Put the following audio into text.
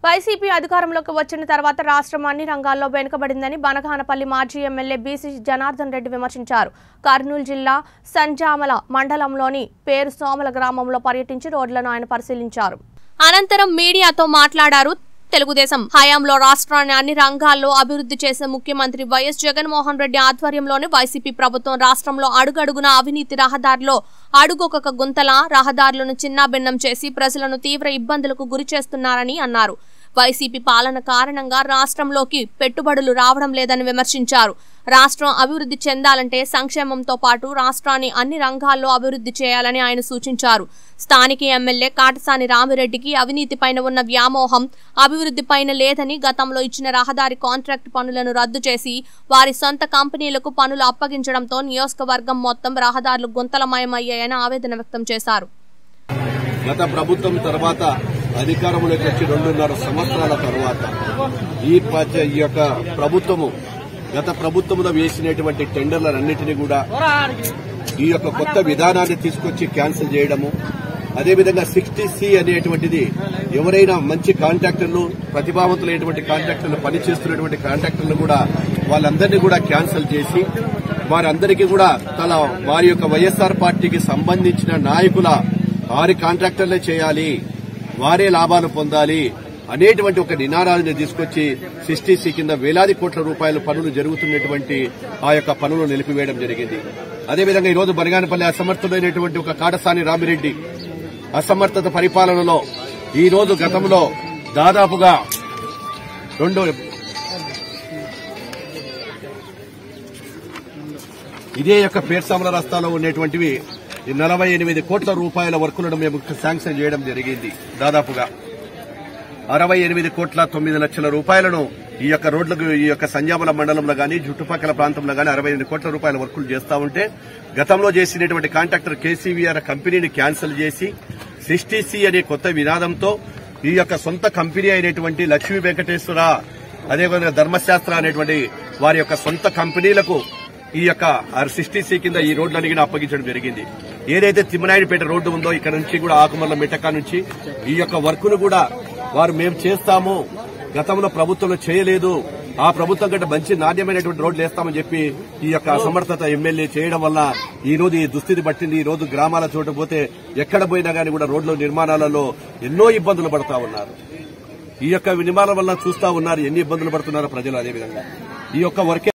YCP అధికారంలోకి వచ్చిన తర్వాత రాష్ట్రం అన్ని రంగాల్లో వెనుకబడిందని బనగానపల్లి మాజీ ఎమ్మెల్యే బీసీ జనార్దన్ రెడ్డి విమర్శించారు కర్నూలు జిల్లా సంజామల మండలంలోని పేరు సోమల గ్రామంలో పర్యటించి రోడ్లను ఆయన పరిశీలించారు అనంతరం మీడియాతో మాట్లాడారు తెలుగుదేశం హయాంలో రాష్ట్రాన్ని అన్ని రంగాల్లో అభివృద్ధి చేసే ముఖ్యమంత్రి వైఎస్ జగన్మోహన్ రెడ్డి ఆధ్వర్యంలోని వైసీపీ ప్రభుత్వం రాష్ట్రంలో అడుగడుగున అవినీతి రహదారిలో అడుగొక గుంతల రహదారులను చిన్నాభిన్నం చేసి ప్రజలను తీవ్ర ఇబ్బందులకు గురి చేస్తున్నారని అన్నారు వైసీపీ పాలన కారణంగా రాష్ట్రంలోకి పెట్టుబడులు రావడం లేదని విమర్శించారు రాష్ట్రం అభివృద్ధి చెందాలంటే సంక్షేమంతో పాటు రాష్ట్రాన్ని అన్ని రంగాల్లో అభివృద్ధి చేయాలని ఆయన సూచించారు స్థానిక ఎమ్మెల్యే కాటసాని రామిరెడ్డికి అవినీతిపైన ఉన్న వ్యామోహం అభివృద్ధిపైన లేదని గతంలో ఇచ్చిన రహదారి కాంట్రాక్ట్ పనులను రద్దు చేసి వారి సొంత కంపెనీలకు పనులు అప్పగించడంతో నియోజకవర్గం మొత్తం రహదారులు గుంతలమయమయ్యాయని ఆవేదన వ్యక్తం చేశారు గత ప్రభుత్వం తర్వాత అధికారంలోకి వచ్చి రెండున్నర సంవత్సరాల తర్వాత ఈ ప- ఈ యొక్క ప్రభుత్వము గత ప్రభుత్వంలో వేసినటువంటి టెండర్లన్నింటినీ కూడా ఈ యొక్క కొత్త విధానాన్ని తీసుకొచ్చి క్యాన్సిల్ చేయడము అదేవిధంగా సిక్స్టీ సి అనేటువంటిది ఎవరైనా మంచి కాంట్రాక్టర్లు ప్రతిభావంతులైనటువంటి కాంట్రాక్టర్లు పనిచేస్తున్నటువంటి కాంట్రాక్టర్లు కూడా వాళ్ళందరినీ కూడా క్యాన్సిల్ చేసి వారందరికీ కూడా తన వారి యొక్క వైఎస్ఆర్ పార్టీకి సంబంధించిన నాయకుల వారి కాంట్రాక్టర్లే చేయాలి వారే లాభాలు పొందాలి అనేటువంటి ఒక నినాదాన్ని తీసుకొచ్చి సిక్స్టీ సి కింద వేలాది కోట్ల రూపాయల పనులు జరుగుతున్నటువంటి ఆ యొక్క పనులు నిలిపివేయడం జరిగింది అదేవిధంగా ఈ రోజు బనగానపల్లి అసమర్థుడైనటువంటి ఒక కాటసాని రామిరెడ్డి అసమర్థత పరిపాలనలో ఈ రోజు గతంలో దాదాపుగా రెండు ఇదే యొక్క పేర్సామల రస్తాలో ఉండేటువంటివి ఈ నలభై ఎనిమిది కోట్ల రూపాయల వర్కులను మేము శాంక్షన్ చేయడం జరిగింది దాదాపుగా అరవై ఎనిమిది కోట్ల తొమ్మిది లక్షల రూపాయలను ఈ యొక్క రోడ్లకు ఈ యొక్క సంజామల మండలంలో గాని చుట్టుపక్కల ప్రాంతంలో గాని అరవై ఎనిమిది కోట్ల రూపాయల వర్కులు చేస్తా ఉంటే గతంలో చేసినటువంటి కాంట్రాక్టర్ కేసీవీఆర్ కంపెనీని క్యాన్సిల్ చేసి సిక్స్టీ సి అనే కొత్త వినాదంతో ఈ యొక్క సొంత కంపెనీ అయినటువంటి లక్ష్మీ వెంకటేశ్వర అదేవిధంగా ధర్మశాస్త్ర అనేటువంటి వారి యొక్క సొంత కంపెనీలకు ఈ యొక్క సిక్స్టీ సి కింద ఈ రోడ్లన్నీ కూడా అప్పగించడం జరిగింది ఏదైతే తిమ్మనాయుడుపేట రోడ్డు ఉందో ఇక్కడ నుంచి కూడా ఆకుమర్ల మిట్టక నుంచి ఈ యొక్క వర్కును కూడా వారు మేము చేస్తాము గతంలో ప్రభుత్వంలో చేయలేదు ఆ ప్రభుత్వం కంటే మంచి నాణ్యమైనటువంటి రోడ్లు వేస్తామని చెప్పి ఈ యొక్క అసమర్థత ఎమ్మెల్యే చేయడం వల్ల ఈ రోజు ఈ దుస్థితి పట్టింది ఈ రోజు గ్రామాల చోట పోతే ఎక్కడ పోయినా గానీ కూడా రోడ్ల నిర్మాణాలలో ఎన్నో ఇబ్బందులు పడతా ఉన్నారు ఈ యొక్క నిర్మాణం వల్ల చూస్తా ఉన్నారు ఎన్ని ఇబ్బందులు పడుతున్నారో ప్రజలు అదేవిధంగా ఈ యొక్క వర్కే